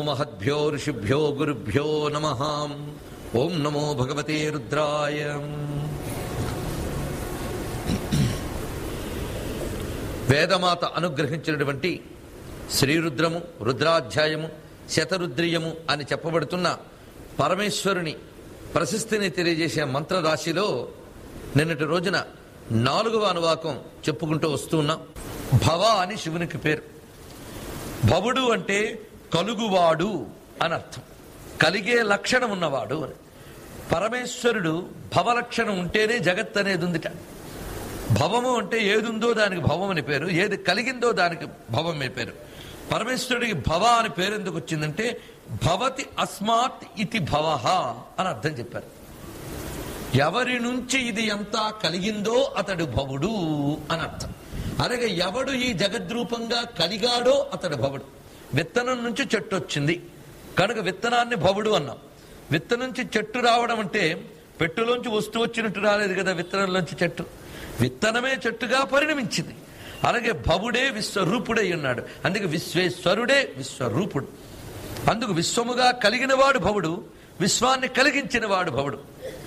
మహద్భ్యో ఋషిభ్యో గురుభ్యో నమ ఓం నమో భగవతే రుద్రాయ వేదమాత అనుగ్రహించినటువంటి శ్రీరుద్రము రుద్రాధ్యాయము శతరుద్రియము అని చెప్పబడుతున్న పరమేశ్వరుని ప్రశస్తిని తెలియజేసే మంత్రరాశిలో నిన్నటి రోజున నాలుగవ అనువాకం చెప్పుకుంటూ వస్తూ ఉన్నాం భవ అని శివునికి పేరు భవుడు అంటే కలుగువాడు అని అర్థం కలిగే లక్షణం ఉన్నవాడు అని పరమేశ్వరుడు భవలక్షణం ఉంటేనే జగత్ అనేది ఉందిట భవము అంటే ఏదుందో దానికి భవం అని పేరు ఏది కలిగిందో దానికి భవం అని పేరు పరమేశ్వరుడికి భవ అని పేరు ఎందుకు వచ్చిందంటే భవతి అస్మాత్ ఇతి భవ అని అర్థం చెప్పారు ఎవరి నుంచి ఇది ఎంత కలిగిందో అతడు భవుడు అని అర్థం అలాగే ఎవడు ఈ జగద్రూపంగా కలిగాడో అతడు భవుడు విత్తనం నుంచి చెట్టు వచ్చింది కనుక విత్తనాన్ని భవుడు అన్నాం విత్తనం నుంచి చెట్టు రావడం అంటే పెట్టులోంచి వస్తువు వచ్చినట్టు రాలేదు కదా విత్తనంలోంచి చెట్టు విత్తనమే చెట్టుగా పరిణమించింది అలాగే భవుడే విశ్వరూపుడై ఉన్నాడు అందుకే విశ్వేశ్వరుడే విశ్వరూపుడు అందుకు విశ్వముగా కలిగిన వాడు భవుడు విశ్వాన్ని కలిగించిన వాడు భవుడు